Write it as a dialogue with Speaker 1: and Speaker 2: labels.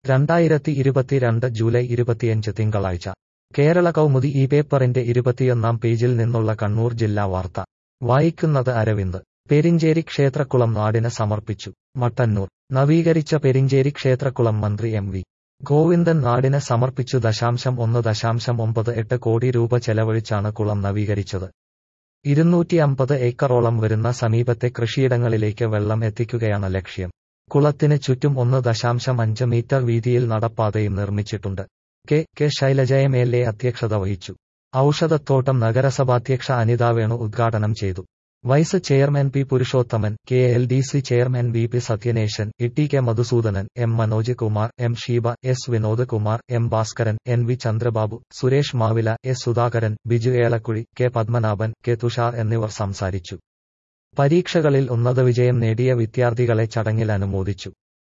Speaker 1: രണ്ടായിരത്തി ഇരുപത്തിരണ്ട് ജൂലൈ ഇരുപത്തിയഞ്ച് തിങ്കളാഴ്ച കേരള കൗമുദി ഈ പേപ്പറിന്റെ ഇരുപത്തിയൊന്നാം പേജിൽ നിന്നുള്ള കണ്ണൂർ ജില്ലാ വാർത്ത വായിക്കുന്നത് അരവിന്ദ് പെരിഞ്ചേരി ക്ഷേത്രക്കുളം നാടിന് സമർപ്പിച്ചു മട്ടന്നൂർ നവീകരിച്ച പെരിഞ്ചേരി ക്ഷേത്രക്കുളം മന്ത്രി എം വി ഗോവിന്ദൻ നാടിന് സമർപ്പിച്ചു ദശാംശം ഒന്ന് ദശാംശം ഒമ്പത് എട്ട് കോടി രൂപ ചെലവഴിച്ചാണ് കുളം നവീകരിച്ചത് ഇരുന്നൂറ്റി അമ്പത് ഏക്കറോളം വരുന്ന സമീപത്തെ കൃഷിയിടങ്ങളിലേക്ക് വെള്ളം എത്തിക്കുകയാണ് ലക്ഷ്യം കുളത്തിന് ചുറ്റും ഒന്ന് ദശാംശം അഞ്ച് മീറ്റർ വീതിയിൽ നടപ്പാതയും നിർമ്മിച്ചിട്ടുണ്ട് K K Shailaja M L A അധ്യക്ഷത വഹിച്ചു ഔഷധത്തോട്ടം നഗരസഭാധ്യക്ഷ അനിത വേണു ഉദ്ഘാടനം ചെയ്തു vice chairman P Purushothaman K L D C chairman V P Sathyaneshan E K Madhusoodanan M Manoj Kumar M Sheeba S Vinod Kumar M Bhaskaran N V Chandrababu Suresh Mavila S Sudhakaran Biju Elakkuzhi K Padmanabhan K Thushar എന്നിവർ സംസാരിച്ചു പരീക്ഷകളിൽ ഉന്നത വിജയം നേടിയ വിദ്യാർത്ഥികളെ ചടങ്ങിൽ അനുമോദിച്ചു